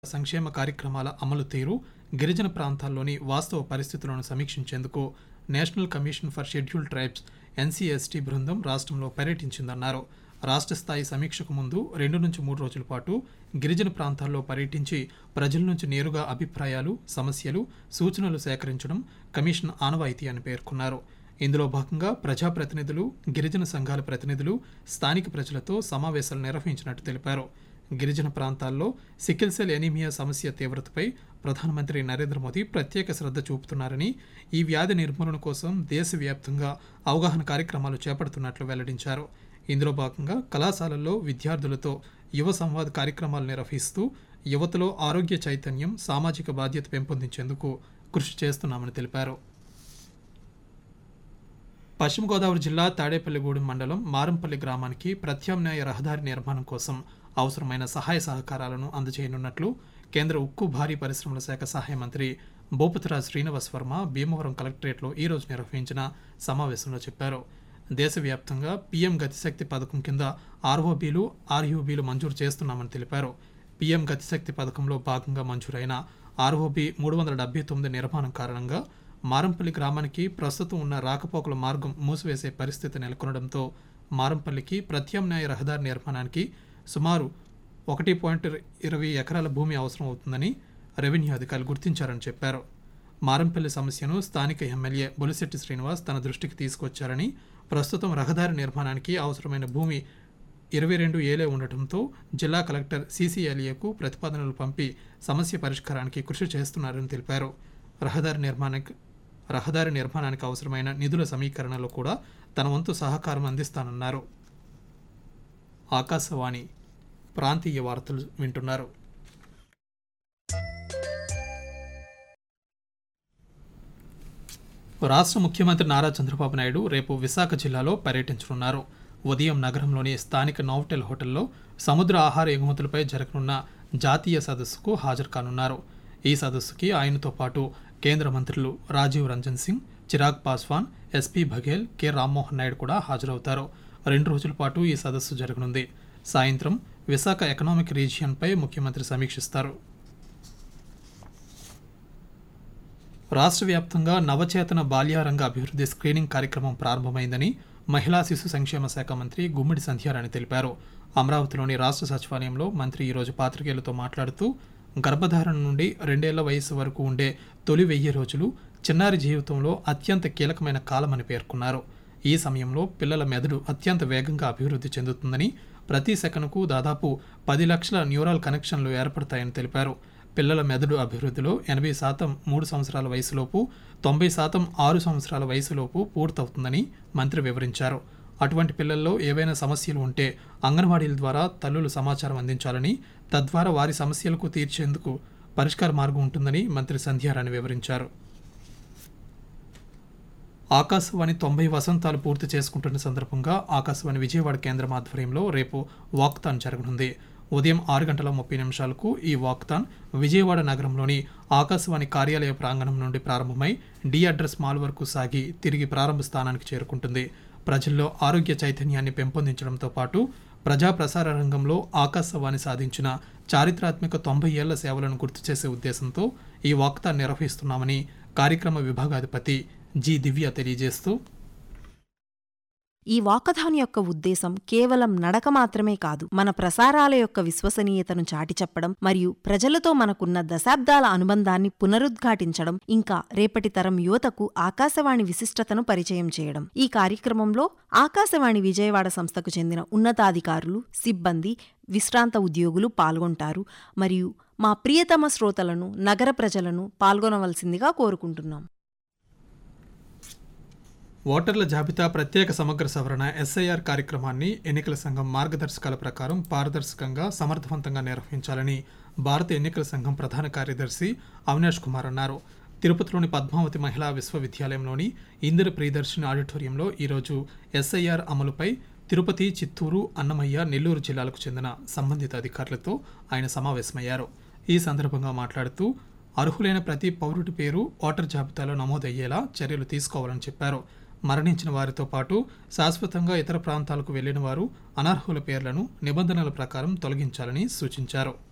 సంక్షేమ కార్యక్రమాల అమలు తీరు గిరిజన ప్రాంతాల్లోని వాస్తవ పరిస్థితులను సమీక్షించేందుకు National Commission for Scheduled Tribes NCST బృందం రాష్ట్రంలో పర్యటించిందన్నారు రాష్ట్ర స్థాయి సమీక్షకు ముందు రెండు నుంచి మూడు రోజుల పాటు గిరిజన ప్రాంతాల్లో పర్యటించి ప్రజల నుంచి నేరుగా అభిప్రాయాలు సమస్యలు సూచనలు సేకరించడం కమిషన్ ఆనవాయితీ అని పేర్కొన్నారు ఇందులో భాగంగా ప్రజాప్రతినిధులు గిరిజన సంఘాల ప్రతినిధులు స్థానిక ప్రజలతో సమావేశాలు నిర్వహించినట్టు తెలిపారు గిరిజన ప్రాంతాల్లో సికిల్ సెల్ ఎనీమియా సమస్య తీవ్రతపై ప్రధానమంత్రి నరేంద్ర మోదీ ప్రత్యేక శ్రద్ధ చూపుతున్నారని ఈ వ్యాధి నిర్మూలన కోసం దేశవ్యాప్తంగా అవగాహన కార్యక్రమాలు చేపడుతున్నట్లు వెల్లడించారు ఇందులో భాగంగా కళాశాలల్లో విద్యార్థులతో యువ సంవాద్ కార్యక్రమాలు నిర్వహిస్తూ యువతలో ఆరోగ్య చైతన్యం సామాజిక బాధ్యత పెంపొందించేందుకు కృషి చేస్తున్నామని తెలిపారు పశ్చిమ గోదావరి జిల్లా తాడేపల్లిగూడెం మండలం మారంపల్లి గ్రామానికి ప్రత్యామ్నాయ రహదారి నిర్మాణం కోసం అవసరమైన సహాయ సహకారాలను అందజేయనున్నట్లు కేంద్ర ఉక్కు భారీ పరిశ్రమల శాఖ సహాయ మంత్రి భూపతిరాజ్ శ్రీనివాస్ వర్మ భీమవరం కలెక్టరేట్లో ఈ రోజు నిర్వహించిన సమావేశంలో చెప్పారు దేశవ్యాప్తంగా పీఎం గతిశక్తి పథకం కింద ఆర్ఓబీలు ఆర్యూబీలు మంజూరు చేస్తున్నామని తెలిపారు పీఎం గతిశక్తి పథకంలో భాగంగా మంజూరైన ఆర్ఓబీ మూడు వందల డెబ్బై తొమ్మిది నిర్మాణం కారణంగా మారంపల్లి గ్రామానికి ప్రస్తుతం ఉన్న రాకపోకల మార్గం మూసివేసే పరిస్థితి నెలకొనడంతో మారంపల్లికి ప్రత్యామ్నాయ రహదారి నిర్మాణానికి సుమారు ఒకటి పాయింట్ ఇరవై ఎకరాల భూమి అవసరం అవుతుందని రెవెన్యూ అధికారులు గుర్తించారని చెప్పారు మారంపల్లి సమస్యను స్థానిక ఎమ్మెల్యే బొలిశెట్టి శ్రీనివాస్ తన దృష్టికి తీసుకొచ్చారని ప్రస్తుతం రహదారి నిర్మాణానికి అవసరమైన భూమి ఇరవై రెండు ఏలే ఉండటంతో జిల్లా కలెక్టర్ సీసీఎల్ఏకు ప్రతిపాదనలు పంపి సమస్య పరిష్కారానికి కృషి చేస్తున్నారని తెలిపారు రహదారి నిర్మాణానికి రహదారి నిర్మాణానికి అవసరమైన నిధుల సమీకరణలో కూడా తన వంతు సహకారం అందిస్తానన్నారు ఆకాశవాణి ప్రాంతీయ వార్తలు వింటున్నారు రాష్ట్ర ముఖ్యమంత్రి నారా చంద్రబాబు నాయుడు రేపు విశాఖ జిల్లాలో పర్యటించనున్నారు ఉదయం నగరంలోని స్థానిక నోవటెల్ హోటల్లో సముద్ర ఆహార ఎగుమతులపై జరగనున్న జాతీయ సదస్సుకు హాజరు కానున్నారు ఈ సదస్సుకి ఆయనతో పాటు కేంద్ర మంత్రులు రాజీవ్ రంజన్ సింగ్ చిరాగ్ పాస్వాన్ ఎస్పీ బఘేల్ కె రామ్మోహన్ నాయుడు కూడా హాజరవుతారు రెండు రోజుల పాటు ఈ సదస్సు జరగనుంది సాయంత్రం విశాఖ ఎకనామిక్ రీజియన్పై ముఖ్యమంత్రి సమీక్షిస్తారు రాష్ట్ర వ్యాప్తంగా నవచేతన బాల్యారంగ అభివృద్ధి స్క్రీనింగ్ కార్యక్రమం ప్రారంభమైందని మహిళా శిశు సంక్షేమ శాఖ మంత్రి గుమ్మిడి సంధ్యారాణి తెలిపారు అమరావతిలోని రాష్ట్ర సచివాలయంలో మంత్రి ఈరోజు పాత్రికేయులతో మాట్లాడుతూ గర్భధారణ నుండి రెండేళ్ల వయసు వరకు ఉండే తొలి వెయ్యి రోజులు చిన్నారి జీవితంలో అత్యంత కీలకమైన కాలమని పేర్కొన్నారు ఈ సమయంలో పిల్లల మెదడు అత్యంత వేగంగా అభివృద్ధి చెందుతుందని ప్రతి సెకనుకు దాదాపు పది లక్షల న్యూరాల్ కనెక్షన్లు ఏర్పడతాయని తెలిపారు పిల్లల మెదడు అభివృద్ధిలో ఎనభై శాతం మూడు సంవత్సరాల వయసులోపు తొంభై శాతం ఆరు సంవత్సరాల వయసులోపు పూర్తవుతుందని మంత్రి వివరించారు అటువంటి పిల్లల్లో ఏవైనా సమస్యలు ఉంటే అంగన్వాడీల ద్వారా తల్లులు సమాచారం అందించాలని తద్వారా వారి సమస్యలకు తీర్చేందుకు పరిష్కార మార్గం ఉంటుందని మంత్రి సంధ్యారాణి వివరించారు ఆకాశవాణి తొంభై వసంతాలు పూర్తి చేసుకుంటున్న సందర్భంగా ఆకాశవాణి విజయవాడ కేంద్రం ఆధ్వర్యంలో రేపు వాక్తాన్ జరగనుంది ఉదయం ఆరు గంటల ముప్పై నిమిషాలకు ఈ వాక్తాన్ విజయవాడ నగరంలోని ఆకాశవాణి కార్యాలయ ప్రాంగణం నుండి ప్రారంభమై డి అడ్రస్ మాల్ వరకు సాగి తిరిగి ప్రారంభ స్థానానికి చేరుకుంటుంది ప్రజల్లో ఆరోగ్య చైతన్యాన్ని పెంపొందించడంతో పాటు ప్రజా ప్రసార రంగంలో ఆకాశవాణి సాధించిన చారిత్రాత్మక తొంభై ఏళ్ల సేవలను గుర్తు చేసే ఉద్దేశంతో ఈ వాక్తాన్ నిర్వహిస్తున్నామని కార్యక్రమ విభాగాధిపతి జి దివ్య తెలియజేస్తూ ఈ వాకథాన్ యొక్క ఉద్దేశం కేవలం నడక మాత్రమే కాదు మన ప్రసారాల యొక్క విశ్వసనీయతను చాటి చెప్పడం మరియు ప్రజలతో మనకున్న దశాబ్దాల అనుబంధాన్ని పునరుద్ఘాటించడం ఇంకా రేపటి తరం యువతకు ఆకాశవాణి విశిష్టతను పరిచయం చేయడం ఈ కార్యక్రమంలో ఆకాశవాణి విజయవాడ సంస్థకు చెందిన ఉన్నతాధికారులు సిబ్బంది విశ్రాంత ఉద్యోగులు పాల్గొంటారు మరియు మా ప్రియతమ శ్రోతలను నగర ప్రజలను పాల్గొనవలసిందిగా కోరుకుంటున్నాం ఓటర్ల జాబితా ప్రత్యేక సమగ్ర సవరణ ఎస్ఐఆర్ కార్యక్రమాన్ని ఎన్నికల సంఘం మార్గదర్శకాల ప్రకారం పారదర్శకంగా సమర్థవంతంగా నిర్వహించాలని భారత ఎన్నికల సంఘం ప్రధాన కార్యదర్శి అవినాష్ కుమార్ అన్నారు తిరుపతిలోని పద్మావతి మహిళా విశ్వవిద్యాలయంలోని ఇందిర ప్రియదర్శిని ఆడిటోరియంలో ఈరోజు ఎస్ఐఆర్ అమలుపై తిరుపతి చిత్తూరు అన్నమయ్య నెల్లూరు జిల్లాలకు చెందిన సంబంధిత అధికారులతో ఆయన సమావేశమయ్యారు ఈ సందర్భంగా మాట్లాడుతూ అర్హులైన ప్రతి పౌరుడి పేరు ఓటర్ జాబితాలో నమోదయ్యేలా చర్యలు తీసుకోవాలని చెప్పారు మరణించిన వారితో పాటు శాశ్వతంగా ఇతర ప్రాంతాలకు వెళ్లిన వారు అనర్హుల పేర్లను నిబంధనల ప్రకారం తొలగించాలని సూచించారు